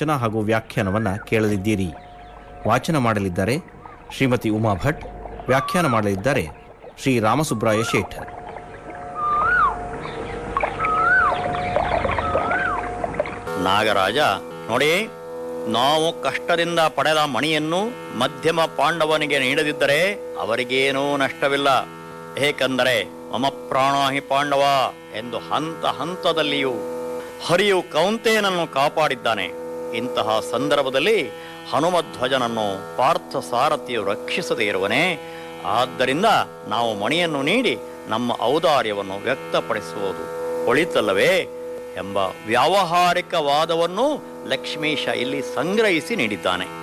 ವಾಚನ ಹಾಗೂ ವ್ಯಾಖ್ಯಾನವನ್ನು ಕೇಳಲಿದ್ದೀರಿ ವಾಚನ ಮಾಡಲಿದ್ದಾರೆ ಶ್ರೀಮತಿ ಉಮಾ ಭಟ್ ವ್ಯಾಖ್ಯಾನ ಮಾಡಲಿದ್ದಾರೆ ಶ್ರೀ ರಾಮಸುಬ್ರಾಯ ಶೇಠ್ ನಾಗರಾಜ ನೋಡಿ ನಾವು ಕಷ್ಟದಿಂದ ಪಡೆದ ಮಣಿಯನ್ನು ಮಧ್ಯಮ ಪಾಂಡವನಿಗೆ ನೀಡದಿದ್ದರೆ ಅವರಿಗೇನೂ ನಷ್ಟವಿಲ್ಲ ಏಕೆಂದರೆ ಮಮ ಪ್ರಾಣಾಹಿ ಪಾಂಡವ ಎಂದು ಹಂತ ಹಂತದಲ್ಲಿಯೂ ಹರಿಯು ಕೌಂತೇನನ್ನು ಕಾಪಾಡಿದ್ದಾನೆ ಇಂತಹ ಸಂದರ್ಭದಲ್ಲಿ ಹನುಮಧ್ವಜನನ್ನು ಪಾರ್ಥ ಸಾರಥಿಯು ರಕ್ಷಿಸದೇ ಇರುವನೇ ಆದ್ದರಿಂದ ನಾವು ಮಣಿಯನ್ನು ನೀಡಿ ನಮ್ಮ ಔದಾರ್ಯವನ್ನು ವ್ಯಕ್ತಪಡಿಸುವುದು ಒಳಿತಲ್ಲವೇ ಎಂಬ ವ್ಯಾವಹಾರಿಕ ವಾದವನ್ನು ಲಕ್ಷ್ಮೀಶ ಇಲ್ಲಿ ಸಂಗ್ರಹಿಸಿ ನೀಡಿದ್ದಾನೆ